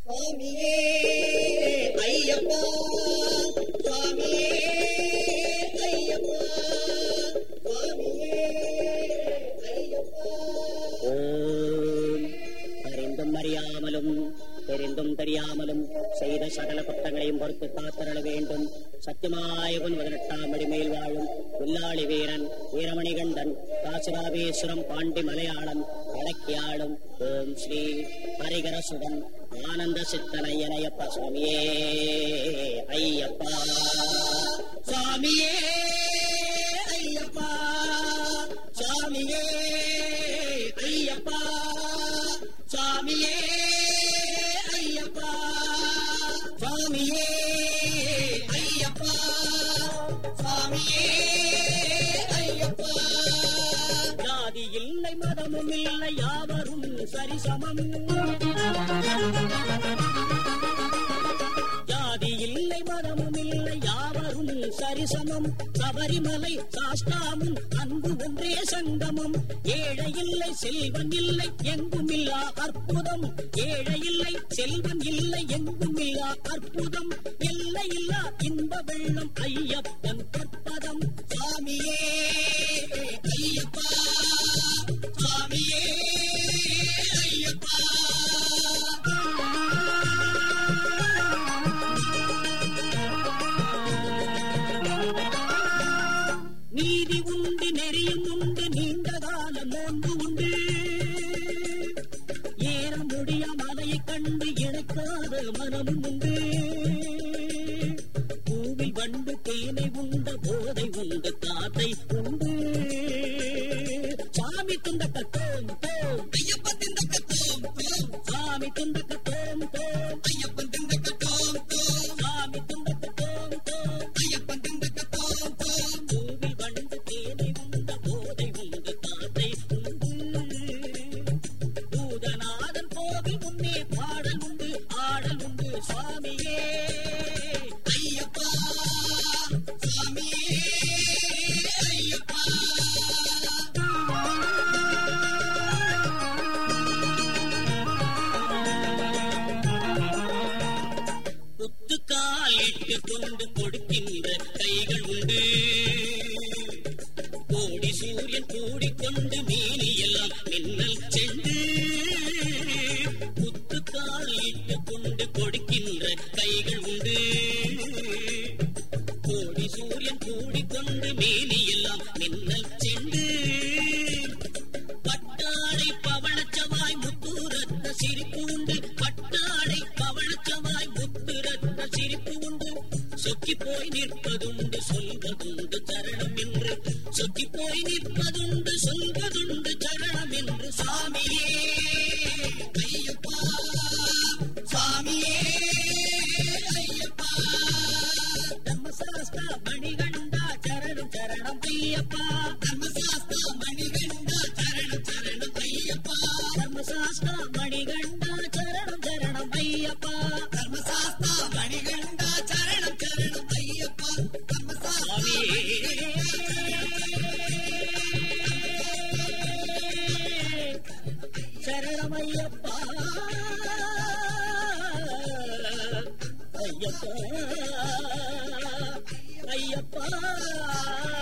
சுவாமியே ஐயப்பா சுவாமியே ஐயப்பா சுவாமியே ஐயப்பா ஓம் அறிந்தும் அறியாமலும் தெரிந்தும் தெரியாமலும் செய்த சகல குற்றங்களையும் பொறுத்து காத்தரள வேண்டும் சத்தியமாயவன் பதினெட்டாம் அடிமேல் வாழும் வில்லாளி வீரன் வீரமணிகண்டன் காசிராபேஸ்வரம் பாண்டி மலையாளம் அடக்கியாளும் ஓம் ஸ்ரீ ஹரிகரசுடன் ஆனந்த சித்தனையனையப்பா சுவாமியே ஐயப்பா சுவாமியே ஐயப்பா சுவாமியே ஐயப்பா சுவாமியே ஐயப்பா சுவாமியே ஐயப்பா சுவாமியே ஐயப்பா ஜாதி இல்லை மதமும் இல்லை யாவரும் சரிசமம் ஜாதி இல்லை மதமும் இல்லை யாவரும் சரிசமம் சபரிமலை சாஸ்தாமும் அன்பு ஒன்றே சங்கமம் ஏழை இல்லை செல்வன் இல்லை எங்கும் இல்லா அற்புதம் ஏழை இல்லை செல்வன் இல்லை எங்கும் இல்லா அற்புதம் எல்லை இல்லா இன்ப வெள்ளம் ஐயப்பன் கற்பதம் சுவாமியே ஐயப்பா சுவாமியே ஐயப்பா நீதி உண்டு நெறியும் உண்டு நீண்ட கால நோன்பு உண்டு ஏற முடிய மலையை கண்டு இணைக்காத மனமும் உண்டு பூவில் வண்டு தேனை உண்ட போதை உண்டு காத்தை உண்டு சாமி துண்டக்க தோம் தோம் ஐயப்பன் திண்டக்க தோம் தோம் சாமி துண்டக்க தோம் தோம் ஐயப்பன் திண்டக்க தோம் தோம் சாமி துண்டக்க தோம் தோம் ஐயப்பன் திண்டக்க தோம் தோம் பூவில் வண்டு தேனை உண்ட போதை உண்டு காத்தை உண்டு பூதநாதன் கோவில் முன்னே பாடல் உண்டு ஆடல் உண்டு சுவாமியே ஐயப்பா சுவாமியே ஐயப்பா குத்துக்கால் இட்டு கொண்டு கொடுக்கின்ற கைகள் உண்டு கோடி சூரியன் கூடிக்கொண்டு மீனி எல்லாம் மின்னல் செண்டு குத்துக்கால் இட்டு கொண்டு கொடுக்கின்ற கைகள் உண்டு கோடி சூரியன் கூடிக்கொண்டு மேனி எல்லாம் மின்னல் செண்டு பட்டாடை பவளச்சவாய் முத்துரத்த சிரிப்பு உண்டு பட்டாடை பவளச்சவாய் முத்துரத்த சிரிப்பு உண்டு சொக்கி போய் நிற்பதுண்டு சொல்வதுண்டு சரணம் என்று சொக்கி போய் நிற்பதுண்டு சொல்வதுண்டு சரணம் என்று சாமியே ஐயப்பா சுவாமியே ஐயப்பா தர்மசாஸ்தா மணிகண்டா சரணம் சரணம் ஐயப்பா தர்மசாஸ்தா மணிகண்டா சரணம் சரணம் ஐயப்பா தர்மசாஸ்தா மணிகண்டா சரணம் சரணம் ஐயப்பா தர்மசாஸ்தா மணிகண்டா சரணம் சரணம் ஐயப்பா தர்மசாஸ்தா சரணமையப்பா ஐயப்பா ஐயப்பா